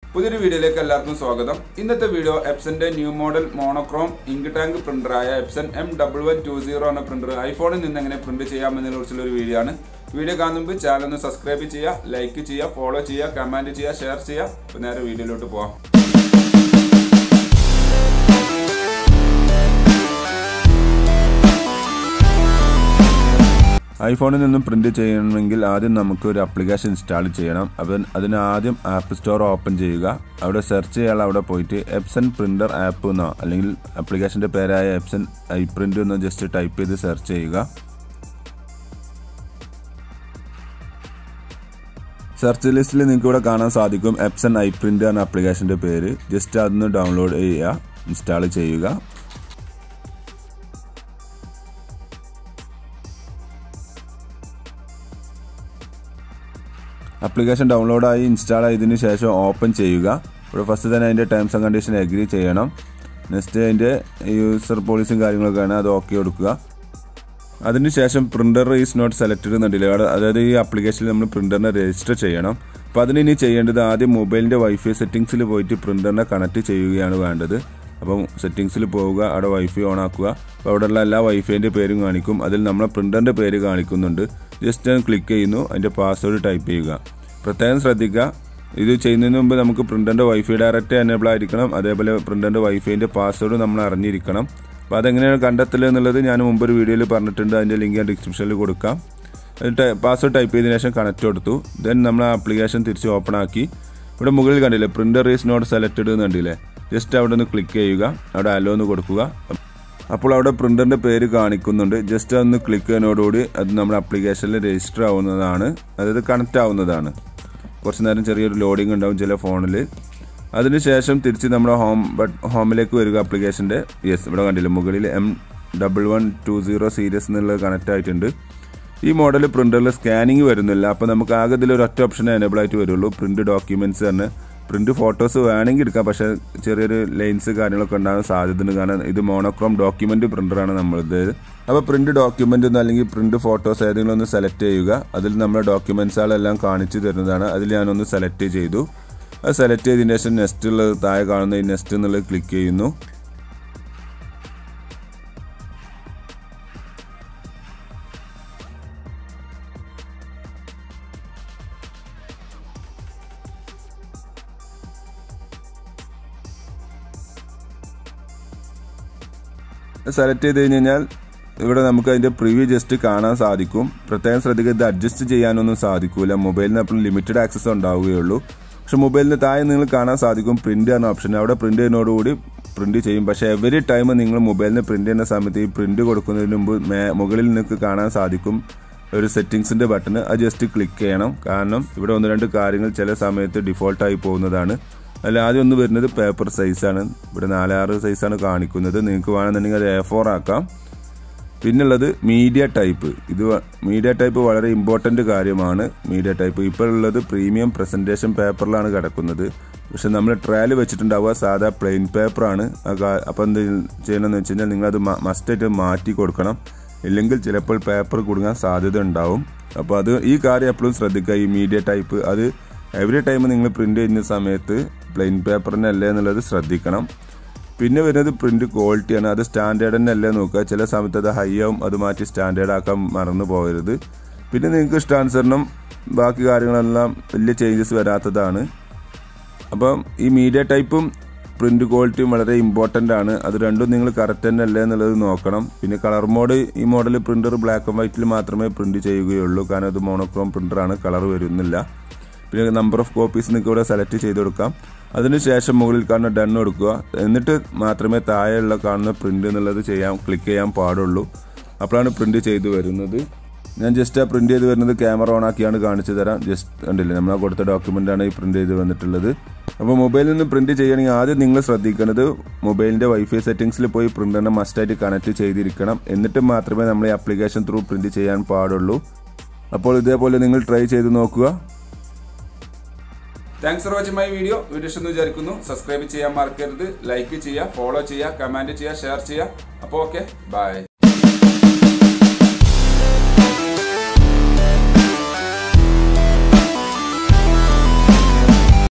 പുതിയൊരു വീഡിയോയിലേക്ക് എല്ലാവർക്കും സ്വാഗതം ഇന്നത്തെ വീഡിയോ എപ്സന്റെ new model monochrome ink tank പ്രിന്ററായ Epson M double one two zero എന്ന പ്രിന്റർ ഐഫോണിൽ നിന്ന് എങ്ങനെ പ്രിന്റ് ചെയ്യാമെന്നതിനെ കുറിച്ചുള്ള ഒരു വീഡിയോ ആണ് വീഡിയോ കാണുമ്പോൾ ചാനൽ ഒന്ന് സബ്സ്ക്രൈബ് ചെയ്യുക ലൈക്ക് ചെയ്യുക ഫോളോ ചെയ്യുക കമന്റ് ചെയ്യുക ഷെയർ ചെയ്യുക അപ്പോൾ നേരെ വീഡിയോയിലോട്ട് പോവാം ഐഫോണിൽ നിന്നും പ്രിന്റ് ചെയ്യണമെങ്കിൽ ആദ്യം നമുക്ക് ഒരു ആപ്ലിക്കേഷൻ ഇൻസ്റ്റാൾ ചെയ്യണം അപ്പം അതിന് ആദ്യം ആപ്പ് സ്റ്റോർ ഓപ്പൺ ചെയ്യുക അവിടെ സെർച്ച് ചെയ്യാൻ അവിടെ പോയിട്ട് എപ്സൺ പ്രിന്റർ ആപ്പ് എന്നോ അല്ലെങ്കിൽ ആപ്ലിക്കേഷന്റെ പേരായ എപ്സൺ ഐ പ്രിന്റ് എന്നോ ജസ്റ്റ് ടൈപ്പ് ചെയ്ത് സെർച്ച് ചെയ്യുക സെർച്ച് ലിസ്റ്റിൽ നിങ്ങൾക്ക് ഇവിടെ കാണാൻ സാധിക്കും എപ്സൺ ഐ പ്രിന്റ് എന്ന ആപ്ലിക്കേഷന്റെ പേര് ജസ്റ്റ് അതൊന്ന് ഡൗൺലോഡ് ചെയ്യുക ഇൻസ്റ്റാൾ ചെയ്യുക ആപ്ലിക്കേഷൻ ഡൗൺലോഡായി ഇൻസ്റ്റാൾ ആയതിനു ശേഷം ഓപ്പൺ ചെയ്യുക ഇവിടെ ഫസ്റ്റ് തന്നെ അതിൻ്റെ ടേംസ് ആൻഡ് കണ്ടീഷൻ എഗ്രി ചെയ്യണം നെക്സ്റ്റ് അതിൻ്റെ യൂസർ പോളിസിയും കാര്യങ്ങളൊക്കെയാണ് അത് ഓക്കെ കൊടുക്കുക അതിനുശേഷം പ്രിന്റർ ഈസ് നോട്ട് സെലക്റ്റഡ് എന്നുണ്ടല്ലോ അവിടെ അതായത് ഈ ആപ്ലിക്കേഷനിൽ നമ്മൾ പ്രിന്ററിനെ രജിസ്റ്റർ ചെയ്യണം അപ്പോൾ അതിന് ഇനി ചെയ്യേണ്ടത് ആദ്യം മൊബൈലിൻ്റെ വൈഫൈ സെറ്റിംഗ്സിൽ പോയിട്ട് പ്രിന്ററിനെ കണക്ട് ചെയ്യുകയാണ് വേണ്ടത് അപ്പം സെറ്റിംഗ്സിൽ പോവുക അവിടെ വൈഫൈ ഓൺ ആക്കുക അപ്പോൾ അവിടെയുള്ള എല്ലാ വൈഫൈൻ്റെ പേരും കാണിക്കും അതിൽ നമ്മളെ പ്രിന്ററിൻ്റെ പേര് കാണിക്കുന്നുണ്ട് ജസ്റ്റ് ക്ലിക്ക് ചെയ്യുന്നു അതിൻ്റെ പാസ്വേഡ് ടൈപ്പ് ചെയ്യുക പ്രത്യേകം ശ്രദ്ധിക്കുക ഇത് ചെയ്യുന്നതിന് മുമ്പ് നമുക്ക് പ്രിന്ററിൻ്റെ വൈഫൈ ഡയറക്റ്റ് എനേബിൾ ആയിരിക്കണം അതേപോലെ പ്രിന്ററിൻ്റെ വൈഫൈൻ്റെ പാസ്വേഡ് നമ്മൾ അറിഞ്ഞിരിക്കണം അപ്പോൾ അതെങ്ങനെയാണ് കണ്ടെത്തൽ എന്നുള്ളത് ഞാൻ മുമ്പ് ഒരു വീഡിയോയിൽ പറഞ്ഞിട്ടുണ്ട് അതിൻ്റെ ലിങ്ക് ഞാൻ ഡിസ്ക്രിപ്ഷനിൽ കൊടുക്കാം പാസ്വേഡ് ടൈപ്പ് ചെയ്തതിനു ശേഷം കണക്ട് കൊടുത്തു ദെൻ നമ്മൾ ആപ്ലിക്കേഷൻ തിരിച്ച് ഓപ്പൺ ആക്കി ഇവിടെ മുകളിൽ കണ്ടില്ലേ പ്രിന്റർ ഈസ് നോട്ട് സെലക്റ്റഡ് എന്ന് കണ്ടില്ലേ ജസ്റ്റ് അവിടെ ഒന്ന് ക്ലിക്ക് ചെയ്യുക അവിടെ അലോ എന്ന് കൊടുക്കുക അപ്പോൾ അവിടെ പ്രിന്ററിന്റെ പേര് കാണിക്കുന്നുണ്ട് ജസ്റ്റ് അതൊന്ന് ക്ലിക്ക് ചെയ്യുന്നതോടുകൂടി അത് നമ്മുടെ ആപ്ലിക്കേഷനിൽ രജിസ്റ്റർ ആവുന്നതാണ് അതായത് കണക്ട് ആവുന്നതാണ് കുറച്ച് നേരം ചെറിയൊരു ലോഡിംഗ് ഉണ്ടാവും ചില ഫോണിൽ അതിനുശേഷം തിരിച്ച് നമ്മുടെ ഹോം ബട്ട് ഹോമിലേക്ക് വരിക ആപ്ലിക്കേഷൻ്റെ യെസ് ഇവിടെ കണ്ടില്ല മുകളിൽ M double one two zero series എന്നുള്ളത് കണക്ട് ആയിട്ടുണ്ട് ഈ മോഡൽ പ്രിന്ററിൽ സ്കാനിങ് വരുന്നില്ല അപ്പോൾ നമുക്ക് ആകെ ഇതിൽ ഒരു ഒറ്റ ഓപ്ഷൻ എനേബിൾ ആയിട്ട് വരുള്ളൂ പ്രിന്റ് ഡോക്യുമെന്റ്സ് തന്നെ പ്രിന്റ് ഫോട്ടോസ് വേണമെങ്കിൽ എടുക്കാം പക്ഷേ ചെറിയൊരു ലൈൻസ് കാര്യങ്ങളൊക്കെ ഉണ്ടാകാൻ സാധ്യതയുണ്ട് കാരണം ഇത് മോണോക്രോം ഡോക്യുമെന്റ് പ്രിന്ററാണ് നമ്മളത് അപ്പോൾ പ്രിന്റ് ഡോക്യുമെന്റ് ഒന്ന് അല്ലെങ്കിൽ പ്രിന്റ് ഫോട്ടോസ് ഏതെങ്കിലും ഒന്ന് സെലക്ട് ചെയ്യുക അതിൽ നമ്മുടെ ഡോക്യുമെന്റ്സുകളെല്ലാം കാണിച്ചു തരുന്നതാണ് അതിൽ ഞാനൊന്ന് സെലക്ട് ചെയ്തു അത് സെലക്ട് ചെയ്തതിന് ശേഷം നെക്സ്റ്റ് ഉള്ളത് താഴെ കാണുന്ന ഈ നെക്സ്റ്റ് എന്നുള്ളത് ക്ലിക്ക് ചെയ്യുന്നു സെലക്ട് ചെയ്ത് കഴിഞ്ഞ് കഴിഞ്ഞാൽ ഇവിടെ നമുക്ക് അതിന്റെ പ്രിവ്യൂ ജസ്റ്റ് കാണാൻ സാധിക്കും പ്രത്യേകം ശ്രദ്ധിക്കുക ഇത് അഡ്ജസ്റ്റ് ചെയ്യാനൊന്നും സാധിക്കൂല മൊബൈലിന് അപ്പം ലിമിറ്റഡ് ആക്സസ് ഉണ്ടാവുകയുള്ളൂ പക്ഷെ മൊബൈലിന് താഴെ നിങ്ങൾ കാണാൻ സാധിക്കും പ്രിന്റ് എന്ന ഓപ്ഷൻ അവിടെ പ്രിന്റ് ചെയ്യുന്നതോടുകൂടി പ്രിന്റ് ചെയ്യും പക്ഷെ എവറി ടൈം നിങ്ങൾ മൊബൈലിന് പ്രിന്റ് ചെയ്യുന്ന സമയത്ത് ഈ പ്രിന്റ് കൊടുക്കുന്നതിന് മുമ്പ് മുകളിൽ നിങ്ങൾക്ക് കാണാൻ സാധിക്കും ഒരു സെറ്റിംഗ്സിന്റെ ബട്ടൺ അത് ജസ്റ്റ് ക്ലിക്ക് ചെയ്യണം കാരണം ഇവിടെ ഒന്ന് രണ്ട് കാര്യങ്ങൾ ചില സമയത്ത് ഡിഫോൾട്ടായി പോകുന്നതാണ് അതിൽ ആദ്യം ഒന്ന് വരുന്നത് പേപ്പർ സൈസാണ് ഇവിടെ നാലാറ് സൈസാണ് കാണിക്കുന്നത് നിങ്ങൾക്ക് വേണമെന്നുണ്ടെങ്കിൽ അത് എ ഫോർ ആക്കാം പിന്നുള്ളത് മീഡിയ ടൈപ്പ് ഇത് മീഡിയ ടൈപ്പ് വളരെ ഇമ്പോർട്ടൻ്റ് കാര്യമാണ് മീഡിയ ടൈപ്പ് ഇപ്പോൾ ഉള്ളത് പ്രീമിയം പ്രസൻറ്റേഷൻ പേപ്പറിലാണ് കിടക്കുന്നത് പക്ഷെ നമ്മൾ ട്രയൽ വെച്ചിട്ടുണ്ടാവുക സാധാ പ്ലെയിൻ പേപ്പറാണ് അപ്പോൾ എന്ത് ചെയ്യണമെന്ന് വെച്ച് കഴിഞ്ഞാൽ നിങ്ങളത് മസ്റ്റായിട്ട് മാറ്റി കൊടുക്കണം ഇല്ലെങ്കിൽ ചിലപ്പോൾ പേപ്പർ കുടുങ്ങാൻ സാധ്യത ഉണ്ടാവും അപ്പോൾ അത് ഈ കാര്യം എപ്പോഴും ശ്രദ്ധിക്കുക ഈ മീഡിയ ടൈപ്പ് അത് എവറി ടൈം നിങ്ങൾ പ്രിന്റ് ചെയ്യുന്ന സമയത്ത് പ്ലെയിൻ പേപ്പറിനല്ലേ എന്നുള്ളത് ശ്രദ്ധിക്കണം പിന്നെ വരുന്നത് പ്രിന്റ് ക്വാളിറ്റിയാണ് അത് സ്റ്റാൻഡേർഡ് തന്നെ അല്ലേ നോക്കുക ചില സമയത്ത് അത് ഹൈ ആവും അത് മാറ്റി സ്റ്റാൻഡേർഡ് ആക്കാൻ മറന്നു പോകരുത് പിന്നെ നിങ്ങൾക്ക് ഇഷ്ടാനുസരണം ബാക്കി കാര്യങ്ങളെല്ലാം വലിയ ചേഞ്ചസ് വരാത്തതാണ് അപ്പം ഈ മീഡിയ ടൈപ്പും പ്രിന്റ് ക്വാളിറ്റിയും വളരെ ഇമ്പോർട്ടൻ്റ് ആണ് അത് രണ്ടും നിങ്ങൾ കറക്റ്റ് തന്നെ അല്ലേ എന്നുള്ളത് നോക്കണം പിന്നെ കളർ മോഡ് ഈ മോഡൽ പ്രിന്റർ ബ്ലാക്ക് ആൻഡ് വൈറ്റിൽ മാത്രമേ പ്രിന്റ് ചെയ്യുകയുള്ളൂ കാരണം ഇത് മോണോക്രോം പ്രിന്ററാണ് കളർ വരുന്നില്ല പിന്നെ നമ്പർ ഓഫ് കോപ്പീസ് നിങ്ങൾക്ക് ഇവിടെ സെലക്ട് ചെയ്ത് കൊടുക്കാം അതിനുശേഷം മുകളിൽ കാണുന്ന ഡൺ കൊടുക്കുക എന്നിട്ട് മാത്രമേ താഴെയുള്ള കാണുന്ന പ്രിന്റ് എന്നുള്ളത് ചെയ്യാൻ ക്ലിക്ക് ചെയ്യാൻ പാടുള്ളൂ അപ്പോഴാണ് പ്രിന്റ് ചെയ്തു വരുന്നത് ഞാൻ ജസ്റ്റ് ആ പ്രിന്റ് ചെയ്ത് വരുന്നത് ക്യാമറ ഓൺ ആക്കിയാണ് കാണിച്ചു തരാം ജസ്റ്റ് കണ്ടില്ലേ നമ്മൾ കൊടുത്ത ഡോക്യുമെന്റ് ആണ് ഈ പ്രിന്റ് ചെയ്ത് വന്നിട്ടുള്ളത് അപ്പോൾ മൊബൈലിൽ നിന്ന് പ്രിന്റ് ചെയ്യണമെങ്കിൽ ആദ്യം നിങ്ങൾ ശ്രദ്ധിക്കേണ്ടത് മൊബൈലിന്റെ വൈഫൈ സെറ്റിംഗ്സിൽ പോയി പ്രിന്ററിനെ മസ്റ്റായിട്ട് കണക്ട് ചെയ്തിരിക്കണം എന്നിട്ട് മാത്രമേ നമ്മൾ ഈ ആപ്ലിക്കേഷൻ ത്രൂ പ്രിന്റ് ചെയ്യാൻ പാടുള്ളൂ അപ്പോൾ ഇതേപോലെ നിങ്ങൾ ട്രൈ ചെയ്ത് നോക്കുക thanks for watching my video video ഇഷ്ടം വിചാരിക്കുന്നു സബ്സ്ക്രൈബ് ചെയ്യാൻ മറക്കരുത് ലൈക്ക് ചെയ്യുക ഫോളോ ചെയ്യുക കമന്റ് ചെയ്യുക ഷെയർ ചെയ്യുക അപ്പോൾ ഓക്കെ ബൈ